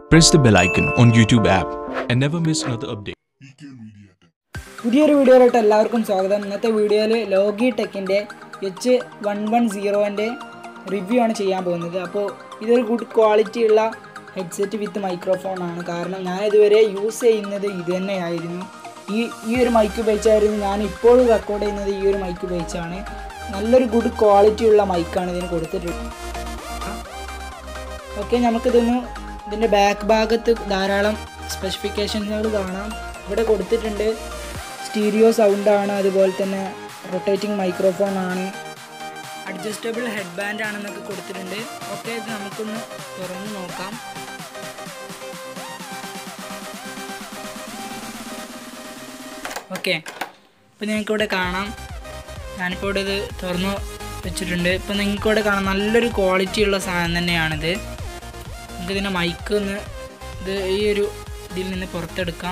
Press the bell icon on YouTube app and never miss another update. പുതിയൊരു വീഡിയോയിലോട്ട് എല്ലാവർക്കും സ്വാഗതം ഇന്നത്തെ വീഡിയോയിൽ ലോഗി ടെക്കിൻ്റെ എച്ച് വൺ വൺ സീറോൻ്റെ റിവ്യൂ ആണ് ചെയ്യാൻ പോകുന്നത് അപ്പോൾ ഇതൊരു ഗുഡ് ക്വാളിറ്റി ഉള്ള ഹെഡ്സെറ്റ് വിത്ത് മൈക്രോഫോൺ ആണ് കാരണം ഞാൻ ഇതുവരെ യൂസ് ചെയ്യുന്നത് ഇത് തന്നെയായിരുന്നു ഈ ഈ ഒരു മൈക്ക് ഉപയോഗിച്ചായിരുന്നു ഞാൻ ഇപ്പോഴും റെക്കോർഡ് ചെയ്യുന്നത് ഈ ഒരു മൈക്ക് ഉപയോഗിച്ചാണ് നല്ലൊരു ഗുഡ് ക്വാളിറ്റി ഉള്ള മൈക്കാണ് ഇതിന് കൊടുത്തിട്ടുള്ളത് ഓക്കെ നമുക്കിതൊന്ന് ഇതിൻ്റെ ബാക്ക് ഭാഗത്ത് ധാരാളം സ്പെസിഫിക്കേഷൻസുകൾ കാണാം ഇവിടെ കൊടുത്തിട്ടുണ്ട് സ്റ്റീരിയോ സൗണ്ടാണ് അതുപോലെ തന്നെ റൊട്ടേറ്റിംഗ് മൈക്രോഫോൺ ആണ് അഡ്ജസ്റ്റബിൾ ഹെഡ് ബാൻഡ് ആണെന്നൊക്കെ കൊടുത്തിട്ടുണ്ട് ഓക്കെ ഇത് നമുക്കൊന്ന് തുറന്ന് നോക്കാം ഓക്കെ ഇപ്പം നിങ്ങൾക്കിവിടെ കാണാം ഞാനിപ്പോൾ ഇവിടെ ഇത് തുറന്നു വെച്ചിട്ടുണ്ട് ഇപ്പം നിങ്ങൾക്കിവിടെ കാണാം നല്ലൊരു ക്വാളിറ്റി ഉള്ള സാധനം തന്നെയാണിത് നമുക്ക് ഇതിൻ്റെ മൈക്ക് ഒന്ന് ഇത് ഈ ഒരു ഇതിൽ നിന്ന് പുറത്തെടുക്കാം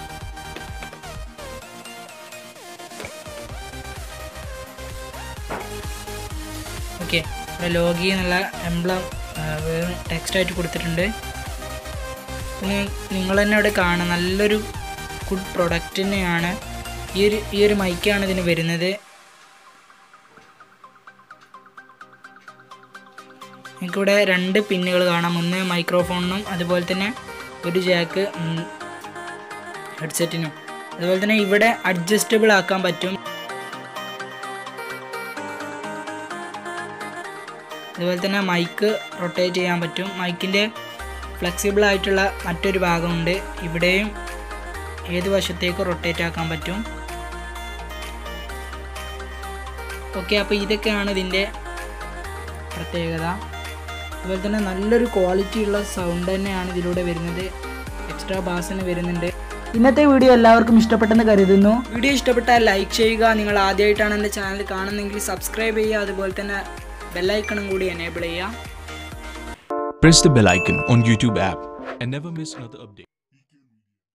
ഓക്കെ ഇവിടെ ലോഗി എന്നുള്ള എംബ്ലം ടെക്സ്റ്റായിട്ട് കൊടുത്തിട്ടുണ്ട് പിന്നെ നിങ്ങൾ തന്നെ ഇവിടെ കാണാം നല്ലൊരു ഗുഡ് പ്രൊഡക്റ്റ് തന്നെയാണ് ഈ ഒരു ഈ ഒരു മൈക്കാണ് ഇതിന് വരുന്നത് എനിക്കിവിടെ രണ്ട് പിന്നുകൾ കാണാം ഒന്ന് മൈക്രോഫോണിനും അതുപോലെ തന്നെ ഒരു ജാക്ക് ഹെഡ്സെറ്റിനും അതുപോലെ തന്നെ ഇവിടെ അഡ്ജസ്റ്റബിൾ ആക്കാൻ പറ്റും അതുപോലെ തന്നെ മൈക്ക് റൊട്ടേറ്റ് ചെയ്യാൻ പറ്റും മൈക്കിൻ്റെ ഫ്ലെക്സിബിൾ ആയിട്ടുള്ള മറ്റൊരു ഭാഗമുണ്ട് ഇവിടെയും ഏത് വശത്തേക്ക് റൊട്ടേറ്റ് ആക്കാൻ പറ്റും ഓക്കെ അപ്പോൾ ഇതൊക്കെയാണ് ഇതിൻ്റെ പ്രത്യേകത അതുപോലെ തന്നെ നല്ലൊരു ക്വാളിറ്റി ഉള്ള സൗണ്ട് തന്നെയാണ് ഇതിലൂടെ വരുന്നത് എക്സ്ട്രാ ബാസിന് വരുന്നുണ്ട് ഇന്നത്തെ വീഡിയോ എല്ലാവർക്കും ഇഷ്ടപ്പെട്ടെന്ന് കരുതുന്നു വീഡിയോ ഇഷ്ടപ്പെട്ടാൽ ലൈക്ക് ചെയ്യുക നിങ്ങൾ ആദ്യമായിട്ടാണ് എൻ്റെ ചാനൽ കാണുന്നതെങ്കിൽ സബ്സ്ക്രൈബ് ചെയ്യുക അതുപോലെ തന്നെ ബെല്ലൈക്കണും കൂടി എനേബിൾ ചെയ്യുക Press the bell icon on YouTube app and never miss another update.